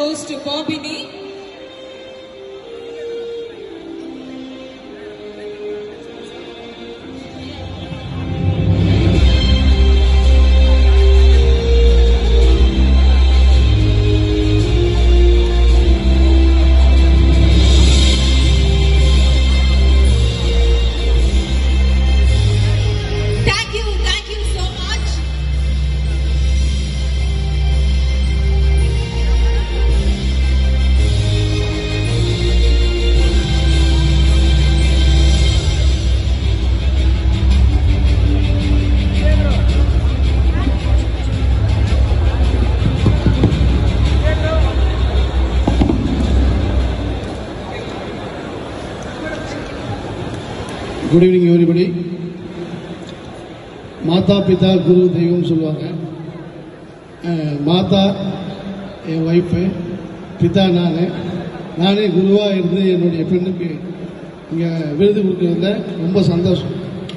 goes to Bobini. Thank you, thank you so much. Good evening everybody மாதா பிதா குரு தெய்வம் சொல்லுவாங்க அஹ், மாதா என் ஒய்ஃபு பிதா நான் நானே குருவாக இருந்து என்னுடைய பெண்ணுக்கு இங்கே விருது கொடுக்கறதுல ரொம்ப சந்தோஷம்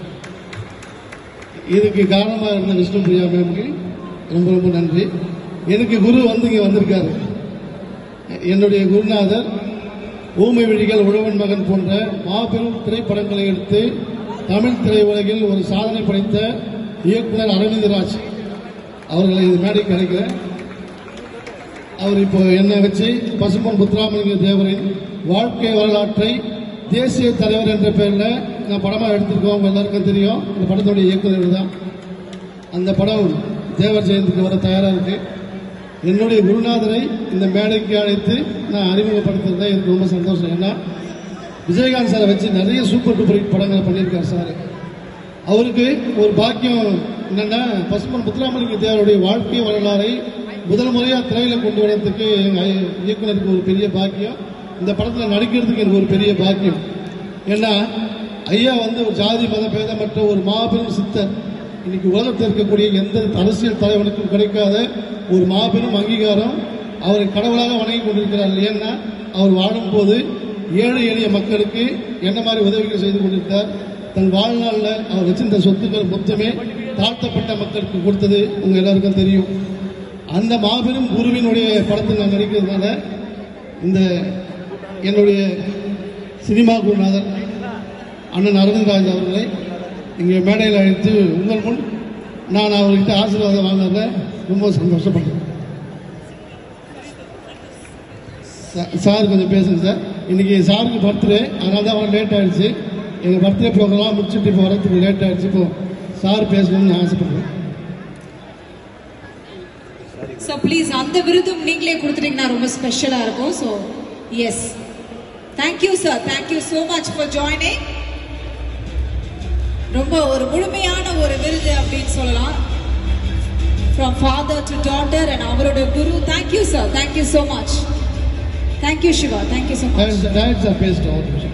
இதுக்கு காரணமாக இருந்த விஷ்ணு பிரியா மேமுக்கு ரொம்ப ரொம்ப நன்றி எனக்கு குரு வந்து இங்கே வந்திருக்காரு என்னுடைய குருநாதர் ஊமை விழிகள் உழவன் மகன் போன்ற மாபெரும் திரைப்படங்களை எடுத்து தமிழ் திரையுலகில் ஒரு சாதனை படைத்த இயக்குனர் அரவிந்தராஜ் அவர்களை இது மேடைக்கு அழைக்கிறேன் அவர் இப்போ என்னை வச்சு பசும்பொன் முத்துராமலிங்க தேவரின் வாழ்க்கை வரலாற்றை தேசிய தலைவர் என்ற பெயரில் நான் படமாக எடுத்திருக்கோம் உங்க எல்லாருக்கும் தெரியும் இந்த படத்துடைய இயக்குனர் தான் அந்த படம் தேவர் ஜெயந்திக்கு வர தயாராக இருக்கு என்னுடைய குருநாதரை இந்த மேடைக்கு அழைத்து நான் அறிமுகப்படுத்துறதுல எனக்கு ரொம்ப சந்தோஷம் ஏன்னா விஜயகாந்த் சாரை வச்சு நிறைய சூப்பர் டூப்பர் ஹிட் படங்களை பண்ணியிருக்காரு சார் அவருக்கு ஒரு பாக்கியம் என்னன்னா பசுமன் முத்துராமலிங்க தேவருடைய வாழ்க்கை வரலாறை முதல் முறையாக திரையில கொண்டு வரதுக்கு எங்க ஐ- இயக்குனருக்கு ஒரு பெரிய பாக்கியம் இந்த படத்தில் நடிக்கிறதுக்கு எனக்கு ஒரு பெரிய பாக்கியம் ஏன்னா ஐயா வந்து ஒரு ஜாதி மத பேதமற்ற ஒரு மாபெரும் சித்தர் இன்னைக்கு உலகத்தில் இருக்கக்கூடிய எந்த அரசியல் தலைவனுக்கும் கிடைக்காத ஒரு மாபெரும் அங்கீகாரம் அவரை கடவுளாக வணங்கி கொண்டிருக்கிறார் ஏன்னா அவர் வாழும்போது ஏழை எளிய மக்களுக்கு என்ன மாதிரி உதவிகள் செய்து கொண்டிருக்கார் தன் வாழ்நாளில் அவர் வச்சிருந்த சொத்துக்கள் மொத்தமே தாழ்த்தப்பட்ட மக்களுக்கு கொடுத்தது உங்க எல்லாருக்கும் தெரியும் அந்த மாபெரும் குருவினுடைய படத்தில் நான் நடிக்கிறதுனால இந்த என்னுடைய சினிமா குருநாதர் அண்ணன் அரவிந்த்ராஜ் அவர்களை இங்கே மேடையில் அழைத்து உங்கள் முன் நான் அவர்கிட்ட ஆசீர்வாதம் வாங்கினத ரொம்ப சந்தோஷப்படுறேன் சா- சார் கொஞ்சம் பேசுங்க சார் இன்னைக்கு சாருக்கு பர்த்டே அதனால தான் வர லேட் ஆயிடுச்சு எங்கள் பர்த்டே ப்ரோக்ராம் முடிச்சுட்டு இப்போ வரதுக்கு லேட் ஆயிடுச்சு இப்போ சார் பேசணும்னு நான் ஆசைப்படுறேன் ஸோ ப்ளீஸ் அந்த விருதும் நீங்களே கொடுத்துட்டீங்கன்னா ரொம்ப ஸ்பெஷலாக இருக்கும் so yes thank you sir thank you so much for joining ரொம்ப ஒரு முழுமையான ஒரு விருது அப்படின்னு சொல்லலாம் from father to daughter and அவரோட குரு thank you sir thank you so much thank you Siva thank you so much direct sir பேசிட்டோம் ஒரு நிமிஷம்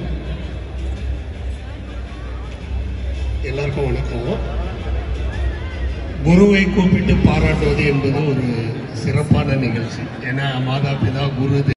எல்லாருக்கும் வணக்கம் குருவை கூப்பிட்டு பாராட்டுவது என்பது ஒரு சிறப்பான நிகழ்ச்சி ஏன்னா மாதா பிதா குரு